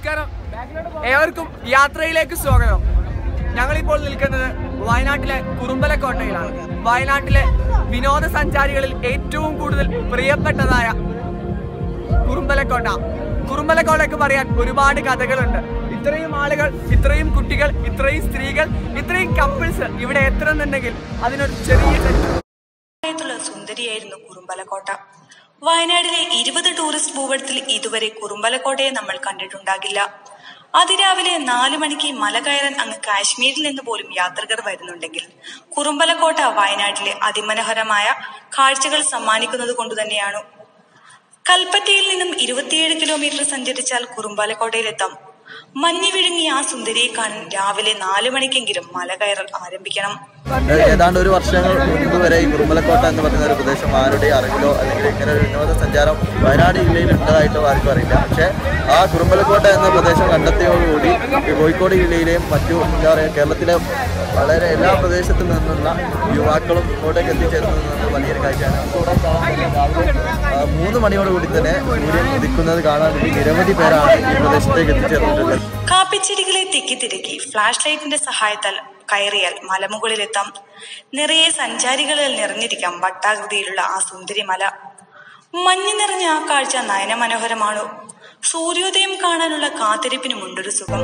നമസ്കാരം ഏവർക്കും യാത്രയിലേക്ക് സ്വാഗതം ഞങ്ങളിപ്പോൾ നിൽക്കുന്നത് വയനാട്ടിലെ കുറുമ്പലക്കോട്ടയിലാണ് വയനാട്ടിലെ വിനോദസഞ്ചാരികളിൽ ഏറ്റവും കൂടുതൽ പ്രിയപ്പെട്ടതായ കുറുമ്പലക്കോട്ട കുറുമ്പലക്കോട്ടയ്ക്ക് പറയാൻ ഒരുപാട് കഥകളുണ്ട് ഇത്രയും ആളുകൾ ഇത്രയും കുട്ടികൾ ഇത്രയും സ്ത്രീകൾ ഇത്രയും കപ്പിൾസ് ഇവിടെ എത്തണമെന്നുണ്ടെങ്കിൽ അതിനൊരു ചെറിയ തെറ്റ് ായിട്ടുള്ള സുന്ദരിയായിരുന്നു കുറുമ്പലക്കോട്ട വയനാട്ടിലെ ഇരുപത് ടൂറിസ്റ്റ് ഭൂപടത്തിൽ ഇതുവരെ കുറുമ്പലക്കോട്ടയെ നമ്മൾ കണ്ടിട്ടുണ്ടാകില്ല അതിരാവിലെ നാലു മണിക്ക് മല കയറാൻ അങ്ങ് കാശ്മീരിൽ നിന്ന് പോലും യാത്രികർ വരുന്നുണ്ടെങ്കിൽ കുറുമ്പലക്കോട്ട വയനാട്ടിലെ അതിമനോഹരമായ കാഴ്ചകൾ സമ്മാനിക്കുന്നത് കൊണ്ടുതന്നെയാണ് കൽപ്പറ്റയിൽ നിന്നും ഇരുപത്തിയേഴ് കിലോമീറ്റർ സഞ്ചരിച്ചാൽ കുറുമ്പാലക്കോട്ടയിലെത്താം മഞ്ഞ് വിഴുങ്ങിയ ആ സുന്ദരിയെ കാണാൻ രാവിലെ നാലു മണിക്കെങ്കിലും മല കയറൽ ആരംഭിക്കണം ഏതാണ്ട് ഒരു വർഷങ്ങൾ മുൻപ് വരെ ഈ കുറുമ്പലക്കോട്ട എന്ന് പറയുന്ന ഒരു പ്രദേശം ആരുടെ അറിവിലോ അല്ലെങ്കിൽ ഇങ്ങനെ ഒരു വിനോദസഞ്ചാരം വയനാട് ജില്ലയിൽ ഉള്ളതായിട്ടോ ആർക്കും അറിയില്ല പക്ഷേ ആ കുറുമ്പലക്കോട്ട എന്ന പ്രദേശം കണ്ടെത്തിയോടുകൂടി ഈ കോഴിക്കോട് ജില്ലയിലെയും മറ്റു എന്താ പറയുക കേരളത്തിലെ വളരെ എല്ലാ പ്രദേശത്തു നിന്നുള്ള യുവാക്കളും ഇങ്ങോട്ടേക്ക് എത്തിച്ചേരുന്നത് എന്നത് വലിയൊരു കാഴ്ചയാണ് ആ, മൂന്ന് മണിയോടുകൂടി തന്നെ സൂര്യൻ ഉദിക്കുന്നത് കാണാൻ വേണ്ടി നിരവധി പേരാണ് ഈ പ്രദേശത്തേക്ക് എത്തിച്ചേർന്നിട്ടുള്ളത് കാപ്പിച്ചെടികളെ തിക്കി തിരക്കി ഫ്ലാഷ് ലൈറ്റിന്റെ സഹായത്താൽ കയറിയാൽ മലമുകളിലെത്താം നിറയെ സഞ്ചാരികളിൽ നിറഞ്ഞിരിക്കാം വട്ടാകൃതിയിലുള്ള ആ സുന്ദരി മല മഞ്ഞ് നിറഞ്ഞ ആ കാഴ്ച നയനമനോഹരമാണ് സൂര്യോദയം കാണാനുള്ള കാത്തിരിപ്പിനുമുണ്ടൊരു സുഖം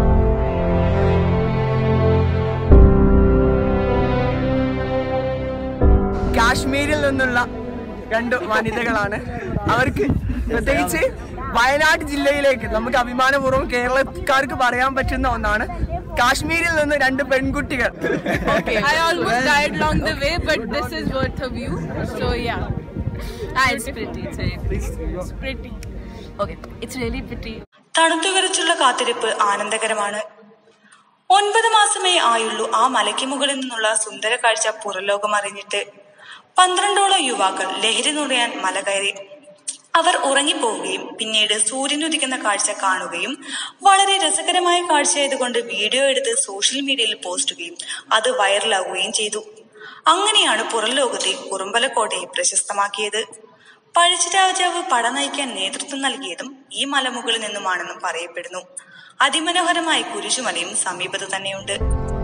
കാശ്മീരിൽ നിന്നുള്ള രണ്ട് വനിതകളാണ് അവർക്ക് പ്രത്യേകിച്ച് വയനാട് ജില്ലയിലേക്ക് നമുക്ക് അഭിമാനപൂർവ്വം കേരളക്കാർക്ക് പറയാൻ പറ്റുന്ന ഒന്നാണ് കാശ്മീരിൽ നിന്ന് രണ്ട് പെൺകുട്ടികൾ I almost died along the way, but this is worth a view. So yeah. Ah, it's pretty. It's very pretty. It's pretty. Okay, it's really pretty. തണുത്തു വിറച്ചുള്ള കാത്തിരിപ്പ് ആനന്ദകരമാണ് ഒൻപത് മാസമേ ആയുള്ളൂ ആ മലയ്ക്ക് മുകളിൽ നിന്നുള്ള സുന്ദര കാഴ്ച പുറലോകം അറിഞ്ഞിട്ട് പന്ത്രണ്ടോളം യുവാക്കൾ ലഹരി നുറയാൻ മല കയറി അവർ ഉറങ്ങിപ്പോവുകയും പിന്നീട് സൂര്യനുദിക്കുന്ന കാഴ്ച കാണുകയും വളരെ രസകരമായ കാഴ്ചയായതുകൊണ്ട് വീഡിയോ എടുത്ത് സോഷ്യൽ മീഡിയയിൽ പോസ്റ്റ് ചെയ്യുകയും അത് വൈറലാവുകയും ചെയ്തു അങ്ങനെയാണ് പുറം ലോകത്തെ കുറുമ്പലക്കോട്ടയെ പ്രശസ്തമാക്കിയത് പഴശ്ശിരാജാവ് പട നയിക്കാൻ നേതൃത്വം നൽകിയതും ഈ മലമുകളിൽ നിന്നുമാണെന്നും പറയപ്പെടുന്നു അതിമനോഹരമായ കുരിശുമലയും സമീപത്ത് തന്നെയുണ്ട്